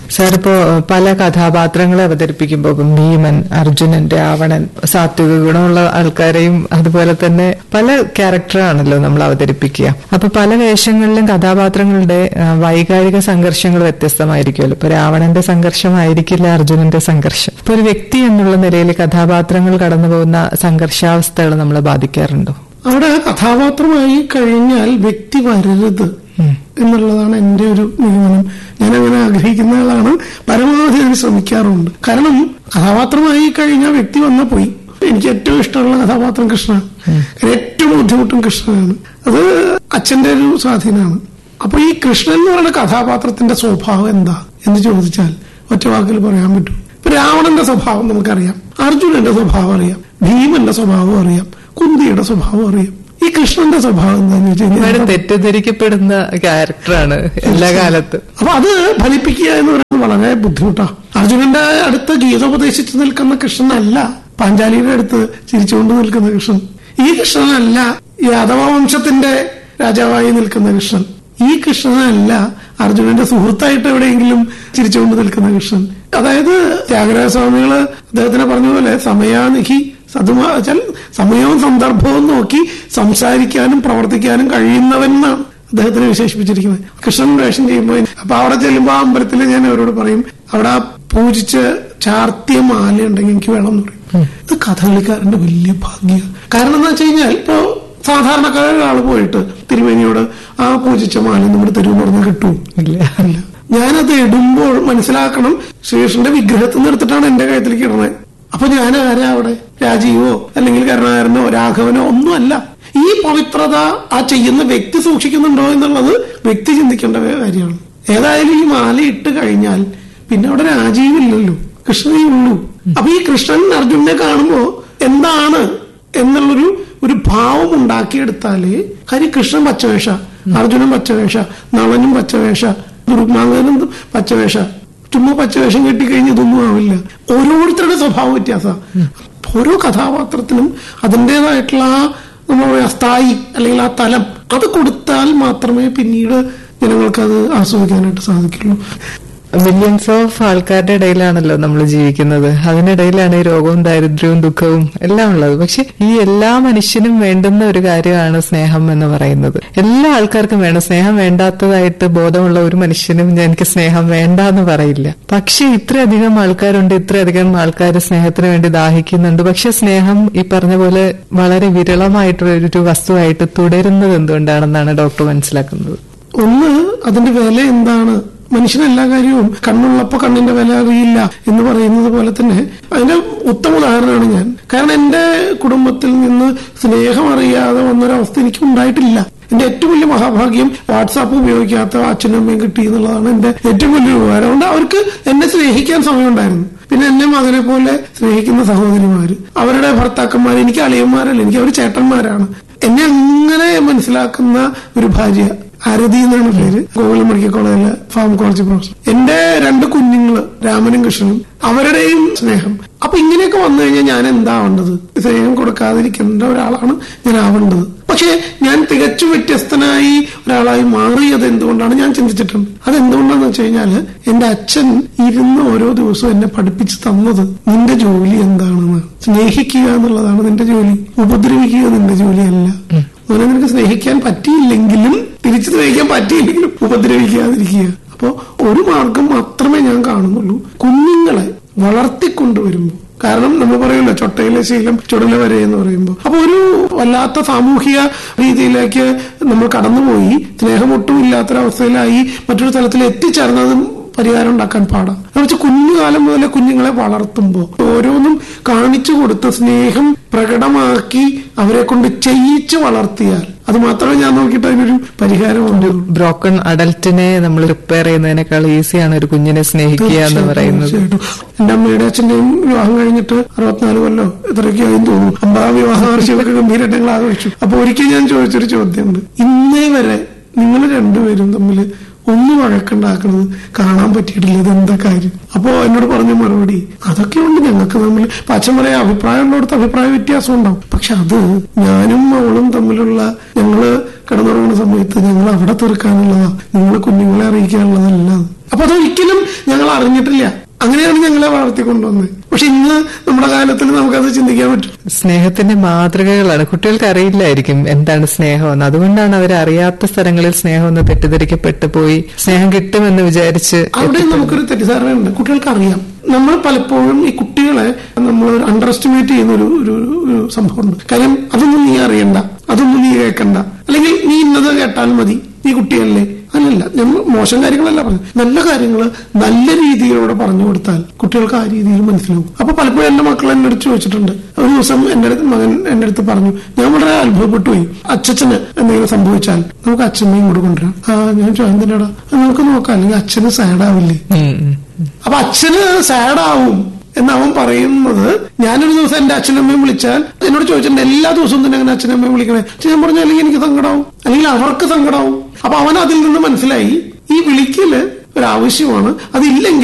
Sir ഇപ്പോ പല കഥാപാത്രങ്ങളെ അവതരിപ്പിക്കുമ്പോൾ ഇപ്പം ഭീമൻ അർജുനൻ രാവണൻ സാത്വിക ഗുണമുള്ള ആൾക്കാരെയും അതുപോലെ തന്നെ പല ക്യാരക്ടറാണല്ലോ നമ്മൾ അവതരിപ്പിക്കുക അപ്പൊ പല വേഷങ്ങളിലും കഥാപാത്രങ്ങളുടെ ആ, വൈകാരിക സംഘർഷങ്ങൾ വ്യത്യസ്തമായിരിക്കുമല്ലോ ഇപ്പൊ രാവണന്റെ സംഘർഷമായിരിക്കില്ല അർജുനന്റെ സംഘർഷം ഇപ്പൊ ഒരു വ്യക്തി എന്നുള്ള നിലയിൽ കഥാപാത്രങ്ങൾ കടന്നു പോകുന്ന സംഘർഷാവസ്ഥകൾ നമ്മളെ ബാധിക്കാറുണ്ടോ അവിടെ കഥാപാത്രമായി കഴിഞ്ഞാൽ വ്യക്തി വരരുത് എന്നുള്ളതാണ് എന്റെ ഒരു നിഗമനം ഞാൻ അങ്ങനെ ആഗ്രഹിക്കുന്ന ആളാണ് പരമാവധി അതിന് ശ്രമിക്കാറുണ്ട് കാരണം കഥാപാത്രമായി കഴിഞ്ഞാൽ വ്യക്തി വന്ന പോയി എനിക്ക് ഏറ്റവും ഇഷ്ടമുള്ള കഥാപാത്രം കൃഷ്ണനാണ് ഏറ്റവും ബുദ്ധിമുട്ടും കൃഷ്ണനാണ് അത് അച്ഛന്റെ ഒരു സ്വാധീനമാണ് അപ്പൊ ഈ കൃഷ്ണൻ എന്ന് പറയുന്ന കഥാപാത്രത്തിന്റെ സ്വഭാവം എന്താ എന്ന് ചോദിച്ചാൽ ഒറ്റ വാക്കിൽ പറയാൻ പറ്റും ഇപ്പൊ രാവണന്റെ സ്വഭാവം നമുക്കറിയാം അർജുനന്റെ സ്വഭാവം അറിയാം ഭീമന്റെ സ്വഭാവം അറിയാം കുന്തിയുടെ സ്വഭാവം അറിയാം ഈ കൃഷ്ണന്റെ സ്വഭാവം എന്താന്ന് വെച്ച് ഒരുപാട് കഴിഞ്ഞാൽ തെറ്റിദ്ധരിക്കപ്പെടുന്ന ക്യാരക്ടറാണ് എല്ലാ കാലത്തും അപ്പൊ അത് ഫലിപ്പിക്കുക എന്ന് പറയുന്നത് വളരെ ബുദ്ധിമുട്ടാണ് അർജുനന്റെ അടുത്ത് ഗീതോപദേശിച്ച് നിൽക്കുന്ന കൃഷ്ണനല്ല പാഞ്ചാലിയുടെ അടുത്ത് ചിരിച്ചുകൊണ്ട് നിൽക്കുന്ന കൃഷ്ണൻ ഈ കൃഷ്ണനല്ല യാദവ വംശത്തിന്റെ രാജാവായി നിൽക്കുന്ന കൃഷ്ണൻ ഈ കൃഷ്ണനല്ല അർജുനന്റെ സുഹൃത്തായിട്ട് എവിടെയെങ്കിലും ചിരിച്ചുകൊണ്ട് നിൽക്കുന്ന കൃഷ്ണൻ അതായത് ത്യാഗരാജസ്വാമികള് അദ്ദേഹത്തിനെ പറഞ്ഞ പോലെ സമയാനിഹി സതുമാ വെച്ചാൽ സമയവും സന്ദർഭവും നോക്കി സംസാരിക്കാനും പ്രവർത്തിക്കാനും കഴിയുന്നവൻ എന്നാണ് അദ്ദേഹത്തിനെ വിശേഷിപ്പിച്ചിരിക്കുന്നത് കൃഷ്ണൻ വേഷം ചെയ്യുമ്പോൾ അപ്പൊ അവിടെ ചെല്ലുമ്പോൾ ആ അമ്പലത്തിൽ ഞാൻ അവരോട് പറയും അവിടെ ആ പൂജിച്ച് ചാർത്തിയ മാല ഉണ്ടെങ്കിൽ എനിക്ക് വേണം എന്ന് പറയും ഇത് കഥകളിക്കാരന്റെ വലിയ ഭാഗ്യ കാരണം എന്താ വെച്ച് കഴിഞ്ഞാൽ ഇപ്പോ സാധാരണക്കാരായ ഒരാൾ പോയിട്ട് തിരുമേനിയോട് ആ പൂജിച്ച മാല നമ്മുടെ തെരുവ് പറഞ്ഞാൽ കിട്ടും ഇല്ല ഇല്ല ഞാനത് ഇടുമ്പോൾ മനസ്സിലാക്കണം ശ്രീകൃഷ്ണന്റെ വിഗ്രഹത്തിൽ നിന്ന് എടുത്തിട്ടാണ് എന്റെ കഴുത്തിലേക്ക് ഇടുന്നത് അപ്പൊ ഞാൻ ആരാ അവിടെ രാജീവോ അല്ലെങ്കിൽ കരുണാകരനോ രാഘവനോ ഒന്നുമല്ല ഈ പവിത്രത ആ ചെയ്യുന്ന വ്യക്തി സൂക്ഷിക്കുന്നുണ്ടോ എന്നുള്ളത് വ്യക്തി ചിന്തിക്കേണ്ട കാര്യമാണ് ഏതായാലും ഈ മാല ഇട്ട് കഴിഞ്ഞാൽ പിന്നെ അവിടെ രാജീവില്ലല്ലോ കൃഷ്ണനേ ഉള്ളൂ അപ്പൊ ഈ കൃഷ്ണൻ അർജുനെ കാണുമ്പോ എന്താണ് എന്നുള്ളൊരു ഒരു ഭാവം ഉണ്ടാക്കിയെടുത്താലേ കാര്യം കൃഷ്ണൻ പച്ചവേഷ അർജുനൻ പച്ചവേഷ നളനും പച്ചവേഷ ദുർമാംഗനും പച്ചവേഷ ചുമ്മാ പച്ചവേഷം കെട്ടിക്കഴിഞ്ഞ് ഇതൊന്നും ആവില്ല ഓരോരുത്തരുടെ സ്വഭാവ വ്യത്യാസം ഓരോ കഥാപാത്രത്തിനും അതിൻ്റെതായിട്ടുള്ള ആ നമ്മൾ പറയാ സ്ഥായി അല്ലെങ്കിൽ ആ തലം അത് കൊടുത്താൽ മാത്രമേ പിന്നീട് ജനങ്ങൾക്ക് അത് ആസ്വദിക്കാനായിട്ട് സാധിക്കുള്ളൂ മില്യൺസ് ഓഫ് ആൾക്കാരുടെ ഇടയിലാണല്ലോ നമ്മൾ ജീവിക്കുന്നത് അതിനിടയിലാണ് ഈ രോഗവും ദാരിദ്ര്യവും ദുഃഖവും എല്ലാം ഉള്ളത് പക്ഷെ ഈ എല്ലാ മനുഷ്യനും വേണ്ടുന്ന ഒരു കാര്യമാണ് സ്നേഹം എന്ന് പറയുന്നത് എല്ലാ ആൾക്കാർക്കും വേണം സ്നേഹം വേണ്ടാത്തതായിട്ട് ബോധമുള്ള ഒരു മനുഷ്യനും ഞാൻ എനിക്ക് സ്നേഹം വേണ്ട എന്ന് പറയില്ല പക്ഷെ ഇത്രയധികം ആൾക്കാരുണ്ട് ഇത്രയധികം ആൾക്കാർ സ്നേഹത്തിന് വേണ്ടി ദാഹിക്കുന്നുണ്ട് പക്ഷെ സ്നേഹം ഈ പറഞ്ഞ പോലെ വളരെ വിരളമായിട്ടുള്ള ഒരു വസ്തുവായിട്ട് തുടരുന്നത് എന്തുകൊണ്ടാണെന്നാണ് ഡോക്ടർ മനസ്സിലാക്കുന്നത് ഒന്ന് അതിന്റെ വില എന്താണ് മനുഷ്യന് എല്ലാ കാര്യവും കണ്ണുള്ളപ്പോ കണ്ണിന്റെ വില അറിയില്ല എന്ന് പറയുന്നത് പോലെ തന്നെ അതിന്റെ ഉത്തമ ഉദാഹരണമാണ് ഞാൻ കാരണം എന്റെ കുടുംബത്തിൽ നിന്ന് സ്നേഹം അറിയാതെ വന്നൊരവസ്ഥ എനിക്ക് ഉണ്ടായിട്ടില്ല എന്റെ ഏറ്റവും വലിയ മഹാഭാഗ്യം വാട്സാപ്പ് ഉപയോഗിക്കാത്ത അച്ഛനും അമ്മയും കിട്ടി എന്നുള്ളതാണ് എന്റെ ഏറ്റവും വലിയ ഉപകാരം അതുകൊണ്ട് അവർക്ക് എന്നെ സ്നേഹിക്കാൻ സമയമുണ്ടായിരുന്നു പിന്നെ എന്നെ മകനെ പോലെ സ്നേഹിക്കുന്ന സഹോദരിമാര് അവരുടെ ഭർത്താക്കന്മാർ എനിക്ക് അളിയന്മാരല്ല എനിക്ക് അവർ ചേട്ടന്മാരാണ് എന്നെ അങ്ങനെ മനസ്സിലാക്കുന്ന ഒരു ഭാര്യ ആരതി എന്നാണ് പേര് ഗോകുലം മെഡിക്കൽ കോളേജിലെ ഫാർമക്കോളജി പ്രൊഫസർ എന്റെ രണ്ട് കുഞ്ഞുങ്ങള് രാമനും കൃഷ്ണനും അവരുടെയും സ്നേഹം അപ്പൊ ഇങ്ങനെയൊക്കെ വന്നു കഴിഞ്ഞാൽ ഞാൻ എന്താ ആവേണ്ടത് സ്നേഹം കൊടുക്കാതിരിക്കേണ്ട ഒരാളാണ് ഞാൻ ആവേണ്ടത് പക്ഷേ ഞാൻ തികച്ചും വ്യത്യസ്തനായി ഒരാളായി മാറിയത് എന്തുകൊണ്ടാണ് ഞാൻ ചിന്തിച്ചിട്ടുണ്ട് അതെന്തുകൊണ്ടാന്ന് വെച്ച് കഴിഞ്ഞാല് എന്റെ അച്ഛൻ ഇരുന്ന് ഓരോ ദിവസവും എന്നെ പഠിപ്പിച്ചു തന്നത് നിന്റെ ജോലി എന്താണെന്ന് സ്നേഹിക്കുക എന്നുള്ളതാണ് നിന്റെ ജോലി ഉപദ്രവിക്കുക നിന്റെ ജോലിയല്ല മോനെ നിനക്ക് സ്നേഹിക്കാൻ പറ്റിയില്ലെങ്കിലും തിരിച്ചു സ്നേഹിക്കാൻ പറ്റിയില്ലെങ്കിലും ഉപദ്രവിക്കാതിരിക്കുക അപ്പോ ഒരു മാർഗം മാത്രമേ ഞാൻ കാണുന്നുള്ളൂ കുഞ്ഞുങ്ങളെ വളർത്തിക്കൊണ്ടുവരുമ്പോൾ കാരണം നമ്മൾ പറയുമല്ലോ ചൊട്ടയിലെ ശീലം ചുടല വരെ എന്ന് പറയുമ്പോൾ അപ്പൊ ഒരു വല്ലാത്ത സാമൂഹിക രീതിയിലേക്ക് നമ്മൾ കടന്നുപോയി സ്നേഹമൊട്ടും ഇല്ലാത്തൊരവസ്ഥയിലായി മറ്റൊരു തലത്തിൽ എത്തിച്ചേർന്നത് പരിഹാരം ഉണ്ടാക്കാൻ പാടാം എന്നുവെച്ചാൽ കുഞ്ഞുകാലം മുതലേ കുഞ്ഞുങ്ങളെ വളർത്തുമ്പോൾ ഓരോന്നും കാണിച്ചു കൊടുത്ത് സ്നേഹം പ്രകടമാക്കി അവരെ കൊണ്ട് ചെയ്യിച്ച് വളർത്തിയാൽ അത് മാത്രമേ ഞാൻ നോക്കിയിട്ട് അതിനൊരു പരിഹാരം ഉള്ളൂ ബ്രോക്കൺ അഡൽറ്റിനെ നമ്മൾ റിപ്പയർ ചെയ്യുന്നതിനേക്കാൾ ഈസിയാണ് ഒരു കുഞ്ഞിനെ സ്നേഹിക്കുക എന്ന് പറയുന്നത് തീർച്ചയായിട്ടും. എന്റെ അമ്മയുടെ അച്ഛന്റെയും വിവാഹം കഴിഞ്ഞിട്ട് അറുപത്തിനാല് കൊല്ലോ ഇത്രയൊക്കെയായി തോന്നുന്നു അമ്പതാം വിവാഹ വാർഷികമൊക്കെ ഗംഭീരമായിട്ട് ഞങ്ങൾ ആഘോഷിച്ചു അപ്പൊ ഒരിക്കൽ ഞാൻ ചോദിച്ചൊരു ചോദ്യമുണ്ട് ഇന്നേ വരെ നിങ്ങൾ രണ്ടുപേരും തമ്മിൽ ഒന്ന് വഴക്കുണ്ടാക്കുന്നത് കാണാൻ പറ്റിയിട്ടില്ല ഇതെന്താ കാര്യം അപ്പോ എന്നോട് പറഞ്ഞ മറുപടി അതൊക്കെ ഉണ്ട് ഞങ്ങൾക്ക് തമ്മിൽ ഇപ്പൊ അച്ഛൻ പറയാ അഭിപ്രായം ഉള്ളിടത്ത് അഭിപ്രായ വ്യത്യാസം ഉണ്ടാവും പക്ഷെ അത് ഞാനും അവളും തമ്മിലുള്ള ഞങ്ങള് കിടന്നുറങ്ങുന്ന സമയത്ത് ഞങ്ങൾ അവിടെ തീർക്കാനുള്ളതാ നിങ്ങൾ കുഞ്ഞുങ്ങളെ അറിയിക്കാനുള്ളതല്ല അത്. അപ്പൊ അപ്പൊ അതൊരിക്കലും ഞങ്ങൾ അറിഞ്ഞിട്ടില്ല അങ്ങനെയാണ് ഞങ്ങളെ വളർത്തിക്കൊണ്ടുവന്നത് പക്ഷെ ഇന്ന് നമ്മുടെ കാലത്തിൽ നമുക്കത് ചിന്തിക്കാൻ പറ്റും സ്നേഹത്തിന്റെ മാതൃകകളാണ് കുട്ടികൾക്ക് അറിയില്ലായിരിക്കും എന്താണ് സ്നേഹമെന്ന് അതുകൊണ്ടാണ് അവർ അറിയാത്ത സ്ഥലങ്ങളിൽ സ്നേഹം എന്ന് തെറ്റിദ്ധരിക്കപ്പെട്ടു പോയി സ്നേഹം കിട്ടുമെന്ന് വിചാരിച്ച് അവിടെ നമുക്കൊരു തെറ്റിദ്ധാരണയുണ്ട് കുട്ടികൾക്ക് അറിയാം നമ്മൾ പലപ്പോഴും ഈ കുട്ടികളെ നമ്മൾ അണ്ടർ എസ്റ്റിമേറ്റ് ചെയ്യുന്ന ഒരു ഒരു ഒരു സംഭവമുണ്ട് കാര്യം അതൊന്നും നീ അറിയണ്ട അതൊന്നും നീ കേൾക്കണ്ട അല്ലെങ്കിൽ നീ ഇന്നത് കേട്ടാൽ മതി നീ കുട്ടിയല്ലേ അങ്ങനല്ല നമ്മൾ മോശം കാര്യങ്ങളല്ല പറഞ്ഞു നല്ല കാര്യങ്ങൾ നല്ല രീതിയിലൂടെ പറഞ്ഞു കൊടുത്താൽ കുട്ടികൾക്ക് ആ രീതിയിൽ മനസ്സിലാവും അപ്പൊ പലപ്പോഴും എന്റെ മക്കൾ എന്നെ അടുത്ത് ചോദിച്ചിട്ടുണ്ട് ഒരു ദിവസം എന്റെ അടുത്ത് മകൻ എന്റെ അടുത്ത് പറഞ്ഞു ഞാൻ വളരെ അത്ഭുതപ്പെട്ടു പോയി അച്ഛന് എന്തെങ്കിലും സംഭവിച്ചാൽ നമുക്ക് അച്ഛനെയും കൂടെ കൊണ്ടുവരാം ആ ഞാൻ ചോദിച്ചതിനാടാ നമുക്ക് നോക്കാം അല്ലെങ്കിൽ അച്ഛന് സാഡാവില്ലേ ഉം, ഉം. അപ്പൊ അച്ഛന് സാഡാവും എന്ന് അവൻ പറയുന്നത് ഞാനൊരു ദിവസം എന്റെ അച്ഛനമ്മയും വിളിച്ചാൽ എന്നോട് ചോദിച്ചിട്ടുണ്ട് എല്ലാ ദിവസവും തന്നെ അങ്ങനെ അച്ഛനമ്മയും വിളിക്കണേ പക്ഷെ ഞാൻ പറഞ്ഞു അല്ലെങ്കിൽ എനിക്ക് സങ്കടാവും അല്ലെങ്കിൽ അവർക്ക് സങ്കടാവും അപ്പൊ അവൻ അതിൽ നിന്ന് മനസ്സിലായി ഈ വിളിക്കല് ഒരാവശ്യമാണ് അതില്ലെങ്കിൽ